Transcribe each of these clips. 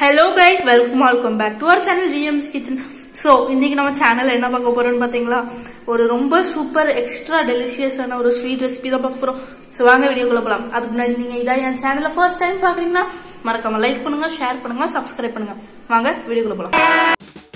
hello guys welcome welcome back to our channel GMs kitchen so இன்னைக்கு நம்ம channel என்ன பார்க்க போறோம்னு பார்த்தீங்களா ஒரு ரொம்ப சூப்பர் எக்ஸ்ட்ரா டெலிஷியஸான ஒரு ஸ்வீட் ரெசிபி தான் பார்க்க போறோம் ஸோ வாங்க வீடியோக்குள்ள போகலாம் அதுக்கு முன்னாடி நீங்க இதான் என் சேனலை ஃபர்ஸ்ட் டைம் பார்க்குறீங்கன்னா மறக்காம லைக் பண்ணுங்க ஷேர் பண்ணுங்க சப்ஸ்கிரைப் பண்ணுங்க வாங்க வீடியோக்குள்ள போகலாம்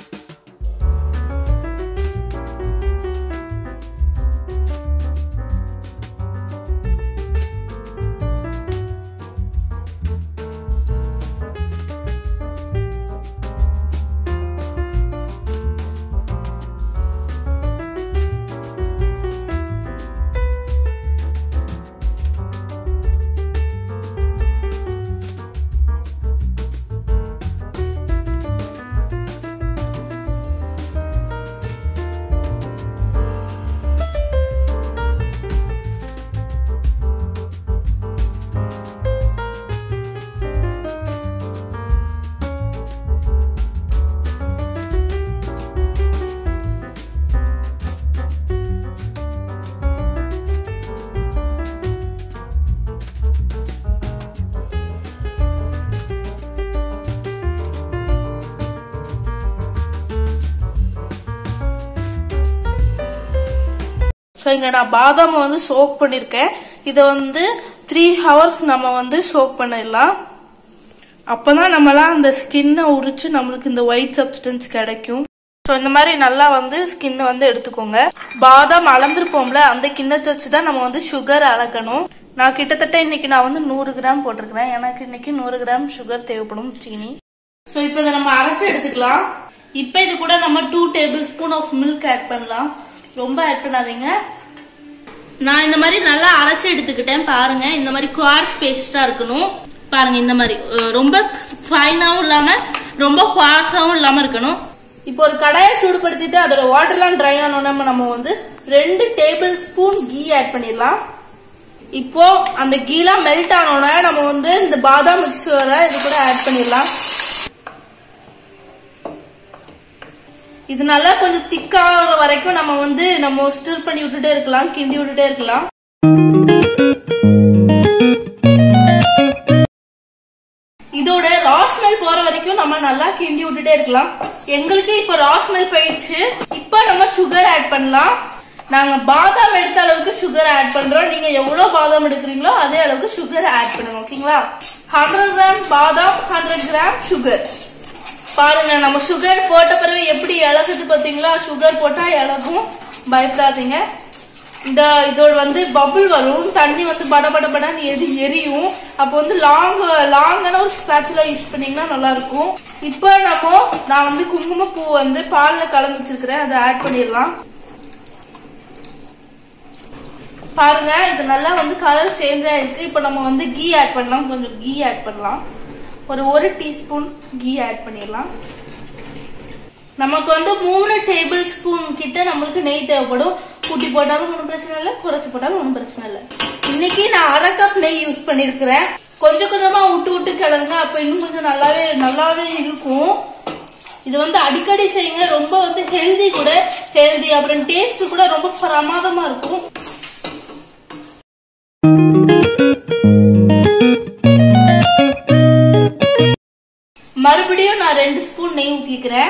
ஸோ இங்க நான் பாதாம் வந்து சோக் பண்ணிருக்கேன் இதை வந்து த்ரீ ஹவர்ஸ் நம்ம வந்து சோக் பண்ணிடலாம் அப்பதான் நம்மளாம் அந்த ஸ்கின்னை உரிச்சு நம்மளுக்கு இந்த ஒயிட் சப்ஸ்டன்ஸ் கிடைக்கும் ஸோ இந்த மாதிரி நல்லா வந்து ஸ்கின்னை வந்து எடுத்துக்கோங்க பாதாம் அளந்துருப்போம்ல அந்த கிண்ணத்தை வச்சு தான் நம்ம வந்து சுகர் அளக்கணும் நான் கிட்டத்தட்ட இன்னைக்கு நான் வந்து நூறு கிராம் போட்டிருக்கிறேன் எனக்கு இன்னைக்கு நூறு கிராம் சுகர் தேவைப்படும் சீனி ஸோ இப்போ இதை நம்ம அரைச்சு எடுத்துக்கலாம் இப்போ இது கூட நம்ம two tablespoon of milk add பண்ணலாம் ரொம்ப ஆட் பண்ணாதீங்க நான் இந்த மாதிரி நல்லா அரைச்சு எடுத்துக்கிட்டேன் பாருங்க இந்த மாதிரி குவார்ஸ் பேஸ்டா இருக்கணும் பாருங்க இந்த மாதிரி அஹ் ரொம்ப ஃபைனாவும் இல்லாம ரொம்ப குவார்ஸாவும் இல்லாம இருக்கணும் இப்போ ஒரு கடாயை சூடுபடுத்திட்டு அதோட வாட்டர்லாம் ட்ரை ஆனோன்னு நம்ம வந்து ரெண்டு டேபிள் ஸ்பூன் கீ ஆட் பண்ணிடலாம் இப்போ அந்த கீலாம் மெல்ட் ஆனோட நம்ம வந்து இந்த பாதாம் மிக்சரை இது கூட ஆட் பண்ணிடலாம் இது நல்லா கொஞ்சம் திக்காகிற வரைக்கும் நம்ம வந்து நம்ம ஸ்டிர் பண்ணி விட்டுட்டே இருக்கலாம் கிண்டி விட்டுட்டே இருக்கலாம் இதோட ராஸ்மெல் போற வரைக்கும் நம்ம நல்லா கிண்டி விட்டுட்டே இருக்கலாம் எங்களுக்கு இப்ப ராஸ்மெல் போயிடுச்சு இப்ப நம்ம சுகர் ஆட் பண்ணலாம் நாங்க பாதாம் எடுத்த அளவுக்கு சுகர் ஆட் பண்றோம் நீங்க எவ்வளவு பாதாம் எடுக்கிறீங்களோ அதே அளவுக்கு சுகர் ஆட் பண்ணுங்க ஓகேங்களா ஹண்ட்ரட் கிராம் பாதாம் ஹண்ட்ரட் கிராம் சுகர் பாருங்க நம்ம சுகர் போட்ட பிறகு எப்படி இழகுது பாத்தீங்களா சுகர் போட்டா இழகும் பயப்படாதீங்க இந்த இதோட வந்து பபுள் வரும் தண்ணி வந்து பட பட படன்னு எரி எரியும் அப்போ வந்து லாங் லாங்கான ஒரு ஸ்பேச்சுலா யூஸ் பண்ணீங்கன்னா நல்லா இருக்கும் இப்போ நம்ம நான் வந்து குங்குமப்பூ வந்து பால்ல கலந்து வச்சிருக்கிறேன் அதை ஆட் பண்ணிடலாம் பாருங்க இது நல்லா வந்து கலர் சேஞ்ச் ஆயிருக்கு இப்போ நம்ம வந்து கீ ஆட் பண்ணலாம் கொஞ்சம் கீ ஆட் பண்ணலாம் ஒரு ஒரு டீஸ்பூன் கீ ஆட் பண்ணிடலாம் நமக்கு வந்து மூணு டேபிள் ஸ்பூன் கிட்ட நம்மளுக்கு நெய் தேவைப்படும் கூட்டி போட்டாலும் ஒன்றும் பிரச்சனை இல்லை குறைச்சி போட்டாலும் ஒன்றும் பிரச்சனை இல்லை இன்னைக்கு நான் அரை கப் நெய் யூஸ் பண்ணிருக்கிறேன் கொஞ்சம் கொஞ்சமா விட்டு விட்டு கிளறுங்க அப்ப இன்னும் கொஞ்சம் நல்லாவே நல்லாவே இருக்கும் இது வந்து அடிக்கடி செய்யுங்க ரொம்ப வந்து ஹெல்தி கூட ஹெல்தி அப்புறம் டேஸ்ட் கூட ரொம்ப பிரமாதமா இருக்கும் மறுபடியும் நான் ரெண்டு ஸ்பூன் நெய் ஊத்திக்கிறேன்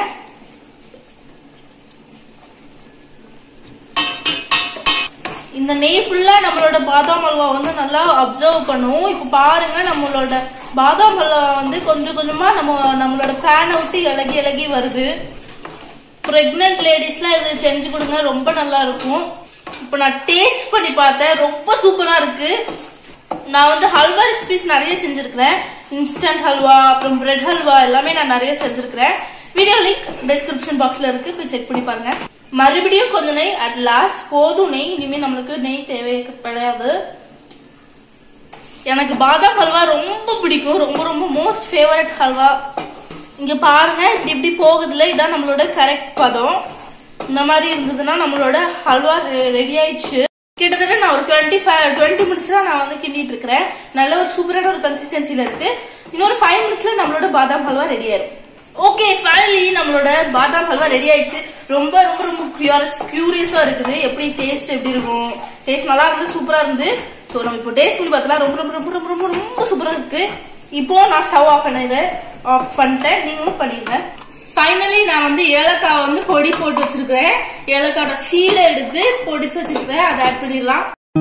இந்த நெய் ஃபுல்லா நம்மளோட பாதாம் அல்வா வந்து நல்லா அப்சர்வ் பண்ணும் இப்ப பாருங்க நம்மளோட பாதாம் அல்வா வந்து கொஞ்சம் கொஞ்சமா நம்ம நம்மளோட ஃபேனை விட்டு இலகி இலகி வருது பிரெக்னென்ட் லேடிஸ்லாம் இது செஞ்சு கொடுங்க ரொம்ப நல்லா இருக்கும் இப்ப நான் டேஸ்ட் பண்ணி பார்த்தேன் ரொம்ப சூப்பரா இருக்கு நான் வந்து ஹல்வா ரெசிபிஸ் நிறைய செஞ்சிருக்கிறேன் இன்ஸ்டன்ட் ஹல்வா அப்புறம் பிரெட் ஹல்வா எல்லாமே நான் நிறைய செஞ்சிருக்கிறேன் வீடியோ லிங்க் டிஸ்கிரிப்ஷன் பாக்ஸ்ல இருக்கு போய் செக் பண்ணி பாருங்க மறுபடியும் கொஞ்சம் நெய் அட் லாஸ்ட் போதும் நெய் இனிமே நம்மளுக்கு நெய் தேவை கிடையாது எனக்கு பாதாம் ஹல்வா ரொம்ப பிடிக்கும் ரொம்ப ரொம்ப மோஸ்ட் ஃபேவரட் ஹல்வா இங்க பாருங்க இப்படி இப்படி போகுதுல இதான் நம்மளோட கரெக்ட் பதம் இந்த மாதிரி இருந்ததுன்னா நம்மளோட ஹல்வா ரெடி ஆயிடுச்சு கிட்டத்தட்ட நான் ஒரு டுவெண்ட்டி ஃபைவ் டுவெண்ட்டி மினிட்ஸ் தான் நான் வந்து கிண்டிட்டு இருக்கிறேன் நல்ல ஒரு சூப்பரான ஒரு கன்சிஸ்டன்சில இருக்கு இன்னொரு ஃபைவ் மினிட்ஸ்ல நம்மளோட பாதாம் ஹல்வா ரெடி ஆயிரும் ஓகே ஃபைனலி நம்மளோட பாதாம் ஹல்வா ரெடி ஆயிடுச்சு ரொம்ப ரொம்ப ரொம்ப கியூரியஸ் கியூரியஸா இருக்குது எப்படி டேஸ்ட் எப்படி இருக்கும் டேஸ்ட் நல்லா இருந்து சூப்பரா இருந்து ஸோ நம்ம இப்போ டேஸ்ட் பண்ணி பார்த்தலாம் ரொம்ப ரொம்ப ரொம்ப ரொம்ப ரொம்ப ரொம்ப சூப்பரா இருக்கு இப்போ நான் ஸ்டவ் ஆஃப் பண்ணிடுறேன் ஆஃப் பண்ணிட்டேன் நீங்களும் பண்ணிடுங்க ஃபைனலி நான் வந்து ஏலக்காய் வந்து பொடி போட்டு வச்சிருக்கிறேன் ஏலக்காயோட சீடை எடுத்து பொடிச்சு வச்சிருக்கிறேன் அதை ஆட் பண்ணிடலாம்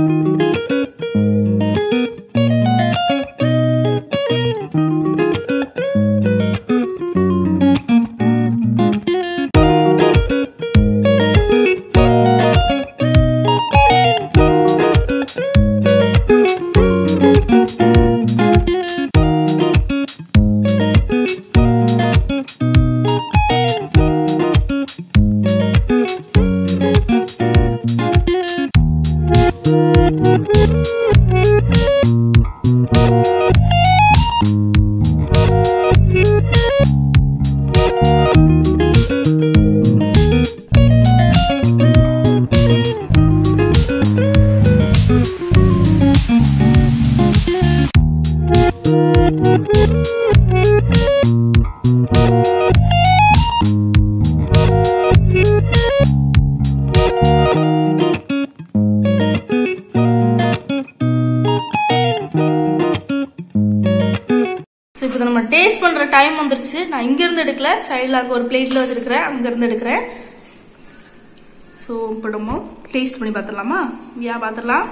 ஸோ இப்போ நம்ம டேஸ்ட் பண்ற டைம் வந்துருச்சு நான் இங்க இருந்து எடுக்கல சைடில் அங்கே ஒரு பிளேட்ல வச்சிருக்கிறேன் அங்க இருந்து எடுக்கிறேன் ஸோ இப்போ நம்ம டேஸ்ட் பண்ணி பார்த்துடலாமா யா பார்த்துடலாம்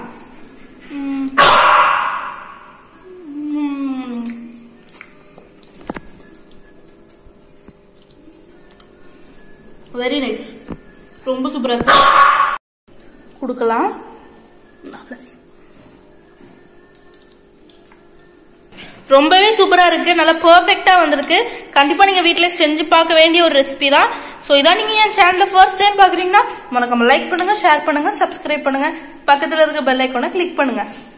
வெரி நைஸ் ரொம்ப சூப்பரா இருக்கு கொடுக்கலாம் ரொம்பவே சூப்பரா இருக்கு நல்லா பெர்ஃபெக்ட்டா வந்திருக்கு கண்டிப்பா நீங்க வீட்ல செஞ்சு பார்க்க வேண்டிய ஒரு ரெசிபி தான் சோ இதான் நீங்க என் சேனல்ல ஃபர்ஸ்ட் டைம் பாக்குறீங்கன்னா மறக்காம லைக் பண்ணுங்க ஷேர் பண்ணுங்க சப்ஸ்கிரைப் பண்ணுங்க பக்கத்துல இருக்க பெல் ஐக்கானை கிளிக் பண்ணுங்க